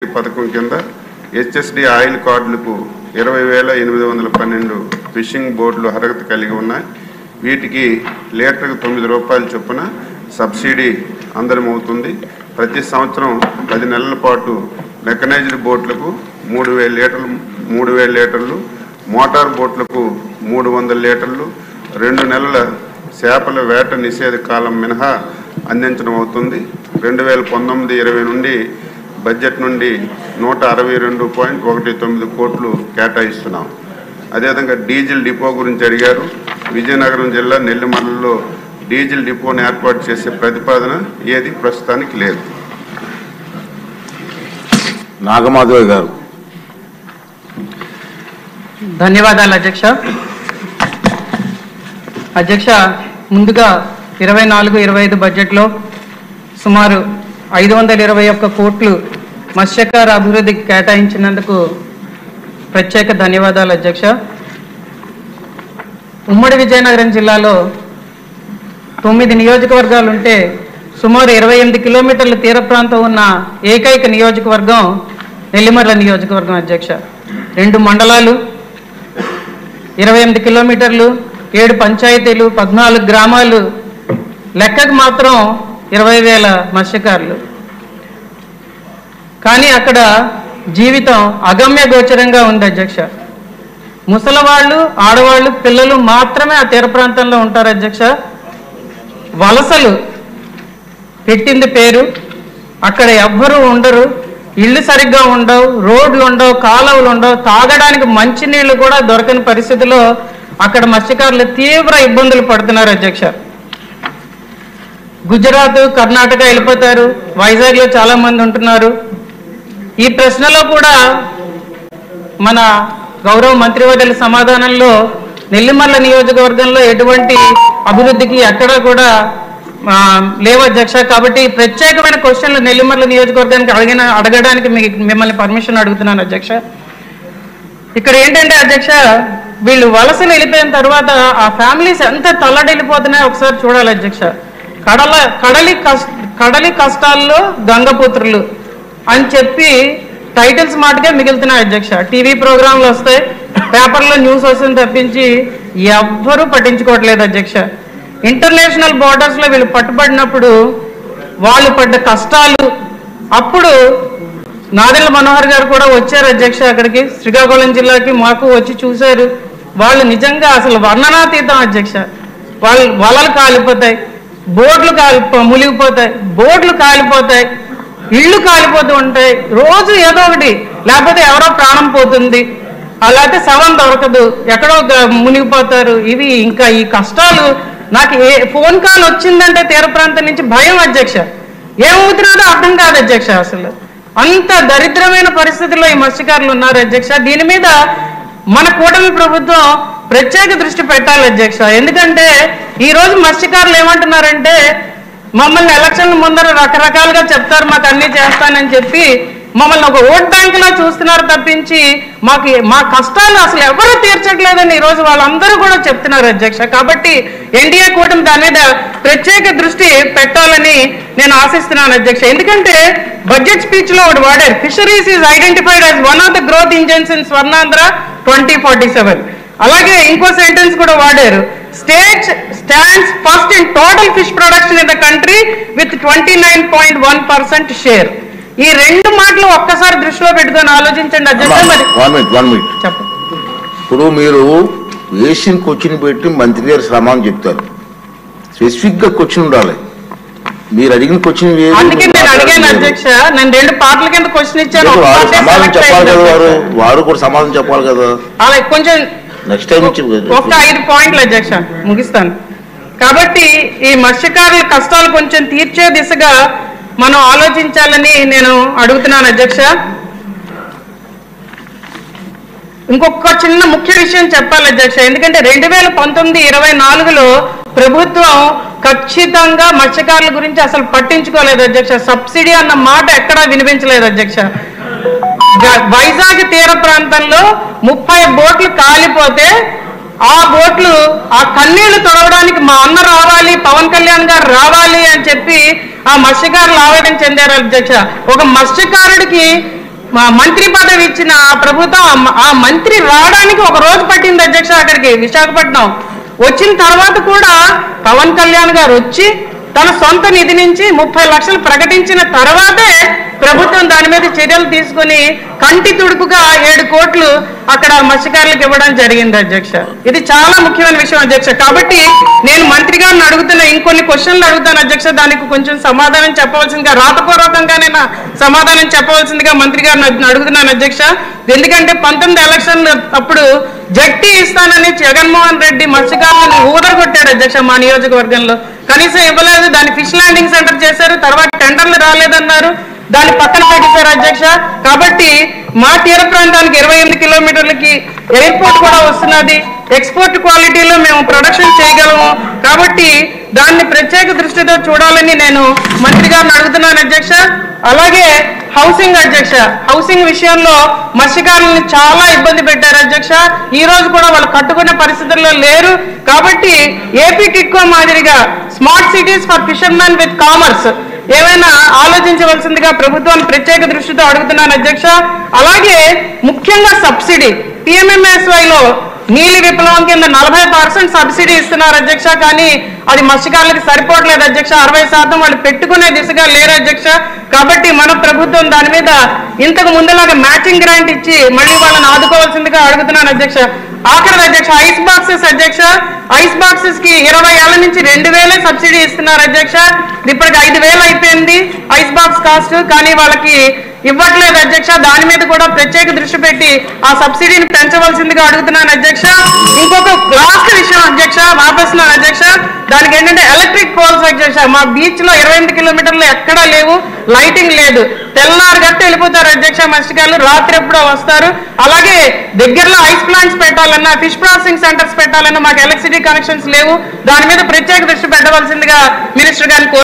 పథకం కింద HSD oil కార్డులకు ఇరవై వేల ఎనిమిది వందల పన్నెండు ఫిషింగ్ బోర్డులు అర్హత కలిగి ఉన్నాయి వీటికి లీటర్కు తొమ్మిది రూపాయల చొప్పున సబ్సిడీ అందరమవుతుంది ప్రతి సంవత్సరం పది నెలల పాటు మెకనైజ్డ్ బోట్లకు మూడు వేల లీటర్లు మూడు వేల లీటర్లు మోటార్ బోట్లకు మూడు వందల లీటర్లు రెండు నెలల చేపల వేట నిషేధ కాలం మినహా అందించడం అవుతుంది రెండు వేల పంతొమ్మిది ఇరవై నుండి బడ్జెట్ నుండి నూట అరవై రెండు పాయింట్ ఒకటి తొమ్మిది కోట్లు కేటాయిస్తున్నాం అదేవిధంగా డీజిల్ డిపో గురించి అడిగారు విజయనగరం జిల్లా నెల్లిమర్లలో డీజిల్ డిపోను ఏర్పాటు చేసే ప్రతిపాదన ఏది ప్రస్తుతానికి లేదు నాగమాధవ్ గారు ధన్యవాదాలు అధ్యక్ష అధ్యక్ష ముందుగా ఇరవై నాలుగు ఇరవై ఐదు బడ్జెట్లో సుమారు ఐదు వందల ఇరవై ఒక్క కోట్లు మత్స్యకార అభివృద్ధికి కేటాయించినందుకు ప్రత్యేక ధన్యవాదాలు అధ్యక్ష ఉమ్మడి విజయనగరం జిల్లాలో తొమ్మిది నియోజకవర్గాలు ఉంటే సుమారు ఇరవై ఎనిమిది కిలోమీటర్ల తీర ప్రాంతం ఉన్న ఏకైక నియోజకవర్గం నెల్లిమర్ల నియోజకవర్గం అధ్యక్ష రెండు మండలాలు ఇరవై ఎనిమిది కిలోమీటర్లు ఏడు పంచాయతీలు పద్నాలుగు గ్రామాలు లెక్కకు మాత్రం ఇరవై వేల మత్స్యకారులు కానీ అక్కడ జీవితం అగమ్య గోచరంగా ఉంది అధ్యక్ష ముసలవాళ్ళు ఆడవాళ్ళు పిల్లలు మాత్రమే ఆ తీర ప్రాంతంలో ఉంటారు అధ్యక్ష వలసలు పెట్టింది పేరు అక్కడ ఎవ్వరూ ఉండరు ఇళ్ళు సరిగ్గా ఉండవు రోడ్లు ఉండవు కాలువలు ఉండవు తాగడానికి మంచినీళ్లు కూడా దొరకని పరిస్థితిలో అక్కడ మత్స్యకారులు తీవ్ర ఇబ్బందులు పడుతున్నారు అధ్యక్ష గుజరాత్ కర్ణాటక వెళ్ళిపోతారు వైజాగ్లో చాలా మంది ఉంటున్నారు ఈ ప్రశ్నలో కూడా మన గౌరవ మంత్రివర్యుల సమాధానంలో నెల్లిమల్ల నియోజకవర్గంలో ఎటువంటి అభివృద్ధికి ఎక్కడా కూడా ఆ, లేవు అధ్యక్ష కాబట్టి ప్రత్యేకమైన క్వశ్చన్లు నెల్లిమర్ల నియోజకవర్గానికి అడిగిన అడగడానికి మీ మిమ్మల్ని పర్మిషన్ అడుగుతున్నాను అధ్యక్ష ఇక్కడ ఏంటంటే అధ్యక్ష వీళ్ళు వలసలు వెళ్ళిపోయిన తర్వాత ఆ ఫ్యామిలీస్ ఎంత తల్లడిల్లిపోతున్నాయో ఒకసారి చూడాలి అధ్యక్ష కడల కడలి కష్ట కడలి కష్టాల్లో గంగపుత్రులు అని చెప్పి టైటిల్స్ మాటకే మిగులుతున్నాయి అధ్యక్ష టీవీ ప్రోగ్రాంలు వస్తాయి పేపర్లో న్యూస్ వస్తుంది తప్పించి ఎవ్వరూ పట్టించుకోవట్లేదు అధ్యక్ష ఇంటర్నేషనల్ బోర్డర్స్లో వీళ్ళు పట్టుబడినప్పుడు వాళ్ళు పడ్డ కష్టాలు అప్పుడు నాదెళ్ల మనోహర్ గారు కూడా వచ్చారు అధ్యక్ష అక్కడికి శ్రీకాకుళం జిల్లాకి మాకు వచ్చి చూశారు వాళ్ళు నిజంగా అసలు వర్ణనాతీతం అధ్యక్ష వాళ్ళు వలలు కాలిపోతాయి బోట్లు కాలి మునిగిపోతాయి బోట్లు కాలిపోతాయి ఇళ్ళు కాలిపోతూ ఉంటాయి రోజు ఏదో ఒకటి లేకపోతే ఎవరో ప్రాణం పోతుంది అలాగే శవం దొరకదు ఎక్కడో గ- మునిగిపోతారు ఇవి ఇంకా ఈ కష్టాలు నాకు ఏ ఫోన్ కాల్ వచ్చిందంటే తీర ప్రాంతం నుంచి భయం అధ్యక్ష ఏమవుతున్నదో అర్థం కాదు అధ్యక్ష అసలు అంత దరిద్రమైన పరిస్థితుల్లో ఈ మత్స్యకారులు ఉన్నారు అధ్యక్ష దీని మీద మన కూటమి ప్రభుత్వం ప్రత్యేక దృష్టి పెట్టాలి అధ్యక్ష ఎందుకంటే ఈ రోజు మత్స్యకారులు ఏమంటున్నారంటే మమ్మల్ని ఎలక్షన్ ముందర రకరకాలుగా చెప్తారు మాకు అన్ని చేస్తానని చెప్పి మమ్మల్ని ఒక ఓట్ బ్యాంక్ లా చూస్తున్నారు తప్పించి మాకు మా కష్టాలు అసలు ఎవరూ తీర్చట్లేదని ఈ రోజు వాళ్ళందరూ కూడా చెప్తున్నారు అధ్యక్ష కాబట్టి ఎన్డీఏ కూటమి దాని మీద ప్రత్యేక దృష్టి పెట్టాలని నేను ఆశిస్తున్నాను అధ్యక్ష ఎందుకంటే బడ్జెట్ స్పీచ్ లో ఒకటి వాడారు fisheries is identified as one of the growth engines in Swarnandhra twenty forty seven అలాగే ఇంకో సెంటెన్స్ కూడా వాడారు state stands first in total fish production in the country with twenty nine point one percent share ఈ రెండు మాటలు ఒక్కసారి దృష్టిలో పెట్టుకొని ఆలోచించండి అధ్యక్ష మరి వన్ మినిట్ వన్ మినిట్ చెప్పండి ఇప్పుడు మీరు వేసిన క్వశ్చన్ పెట్టి మంత్రి గారు సమానం చెప్తారు స్పెసిఫిక్ గా క్వశ్చన్ ఉండాలి మీరు అడిగిన క్వశ్చన్ వేరు, అందుకే మీరు నేను అడిగాను మాట్లాడలేదు. అధ్యక్ష నేను రెండు పాటల కింద క్వశ్చన్ ఇచ్చాను లేదు, ఒక వారు పార్టీ సమాధానం select చెప్పాలి అయింది కదా వారు అధ్యక్ష. వారు కూడా సమాధానం చెప్పాలి కదా అలా కొంచెం నెక్స్ట్ టైం నుంచి ఒక ఐదు పాయింట్లు అధ్యక్ష ముగిస్తాను కాబట్టి ఈ మత్స్యకారుల కష్టాలు కొంచెం తీర్చే దిశగా మనం ఆలోచించాలని నేను అడుగుతున్నాను అధ్యక్ష ఇంకొక చిన్న ముఖ్య విషయం చెప్పాలి అధ్యక్ష ఎందుకంటే రెండు వేల పంతొమ్మిది ఇరవై నాలుగులో ప్రభుత్వం ఖచ్చితంగా మత్స్యకారుల గురించి అసలు పట్టించుకోలేదు అధ్యక్ష సబ్సిడీ అన్న మాట ఎక్కడా వినిపించలేదు అధ్యక్ష గ- వైజాగ్ తీర ప్రాంతంలో ముప్పై బోట్లు కాలిపోతే ఆ బోట్లు ఆ కన్నీళ్లు తొడవడానికి మా అన్న రావాలి పవన్ కళ్యాణ్ గారు రావాలి అని చెప్పి ఆ మత్స్యకారులు ఆవేదన చెందారు అధ్యక్ష ఒక మత్స్యకారుడికి మా మంత్రి పదవి ఇచ్చిన ఆ ప్రభుత్వం ఆ మ- ఆ మంత్రి రావడానికి ఒక రోజు పట్టింది అధ్యక్ష అక్కడికి విశాఖపట్నం వచ్చిన తర్వాత కూడా పవన్ కళ్యాణ్ గారు వచ్చి తన సొంత నిధి నుంచి ముప్పై లక్షలు ప్రకటించిన తర్వాతే ప్రభుత్వం దాని మీద చర్యలు తీసుకుని కంటి తుడుపుగా ఏడు కోట్లు అక్కడ మత్స్యకారులకు ఇవ్వడం జరిగింది అధ్యక్ష ఇది చాలా ముఖ్యమైన విషయం అధ్యక్ష కాబట్టి నేను మంత్రి గారిని అడుగుతున్న ఇంకొన్ని క్వశ్చన్లు అడుగుతాను అధ్యక్ష దానికి కొంచెం సమాధానం చెప్పవలసిందిగా రాతపూర్వకంగానే నా సమాధానం చెప్పవలసిందిగా మంత్రి గారిని అడ్- అడుగుతున్నాను అధ్యక్ష ఎందుకంటే పంతొమ్మిది ఎలక్షన్లు అప్పుడు జట్టి ఇస్తానని జగన్మోహన్ రెడ్డి మత్స్యకారులను ఊదరగొట్టాడు అధ్యక్ష మా నియోజకవర్గంలో కనీసం ఇవ్వలేదు దాన్ని ఫిష్ ల్యాండింగ్ సెంటర్ చేశారు తర్వాత టెండర్లు రాలేదన్నారు దాన్ని పక్కన పెట్టేశారు అధ్యక్ష కాబట్టి మా తీర ప్రాంతానికి ఇరవై ఎనిమిది కిలోమీటర్లకి ఎయిర్పోర్ట్ కూడా వస్తున్నది ఎక్స్పోర్ట్ క్వాలిటీలో మేము ప్రొడక్షన్ చేయగలము కాబట్టి దాన్ని ప్రత్యేక దృష్టితో చూడాలని నేను మంత్రి గారిని అడుగుతున్నాను అధ్యక్ష అలాగే హౌసింగ్ అధ్యక్ష హౌసింగ్ విషయంలో మత్స్యకారులను చాలా ఇబ్బంది పెట్టారు అధ్యక్ష ఈ రోజు కూడా వాళ్ళు కట్టుకునే పరిస్థితుల్లో లేరు కాబట్టి ఏపీ టిక్కో మాదిరిగా smart cities for fishermen with commerce ఏమైనా ఆలోచించవలసిందిగా ప్రభుత్వాన్ని ప్రత్యేక దృష్టితో అడుగుతున్నాను అధ్యక్ష అలాగే ముఖ్యంగా సబ్సిడీ PMMSY లో నీలి విప్లవం కింద నలభై పర్సెంట్ సబ్సిడీ ఇస్తున్నారు అధ్యక్ష కానీ అది మత్స్యకారులకు సరిపోవట్లేదు అధ్యక్ష అరవై శాతం వాళ్ళు పెట్టుకునే దిశగా లేరు అధ్యక్ష కాబట్టి మన ప్రభుత్వం దాని మీద ఇంతకు ముందులాగా మ్యాచింగ్ గ్రాంట్ ఇచ్చి మళ్ళీ వాళ్ళని ఆదుకోవాల్సిందిగా అడుగుతున్నాను అధ్యక్ష ఆఖరి అధ్యక్ష ఐస్ బాక్సెస్ అధ్యక్ష ఐస్ బాక్సెస్ కి ఇరవై ఏళ్ల నుంచి రెండు వేలే సబ్సిడీ ఇస్తున్నారు అధ్యక్ష ఇప్పటికి ఐదు వేలు అయిపోయింది ఐస్ బాక్స్ కాస్ట్ కానీ వాళ్ళకి ఇవ్వట్లేదు అధ్యక్ష దాని మీద కూడా ప్రత్యేక దృష్టి పెట్టి ఆ సబ్సిడీని పెంచవలసిందిగా అడుగుతున్నాను అధ్యక్ష ఇంకొక లాస్ట్ విషయం అధ్యక్ష వాపస్తున్నాను అధ్యక్ష దానికి ఏంటంటే ఎలక్ట్రిక్ పోల్స్ అధ్యక్ష మా బీచ్ లో ఇరవై ఎనిమిది కిలోమీటర్లు ఎక్కడా లేవు లైటింగ్ లేదు తెల్లారు గట్టి వెళ్ళిపోతారు అధ్యక్ష మత్స్యకారులు రాత్రి ఎప్పుడో వస్తారు అలాగే దగ్గరలో ఐస్ ప్లాంట్స్ పెట్టాలన్నా ఫిష్ ప్రాసెసింగ్ సెంటర్స్ పెట్టాలన్నా మాకు ఎలక్ట్రిసిటీ కనెక్షన్స్ లేవు దాని మీద ప్రత్యేక దృష్టి పెట్టవలసిందిగా మినిస్టర్ గారిని కోరు-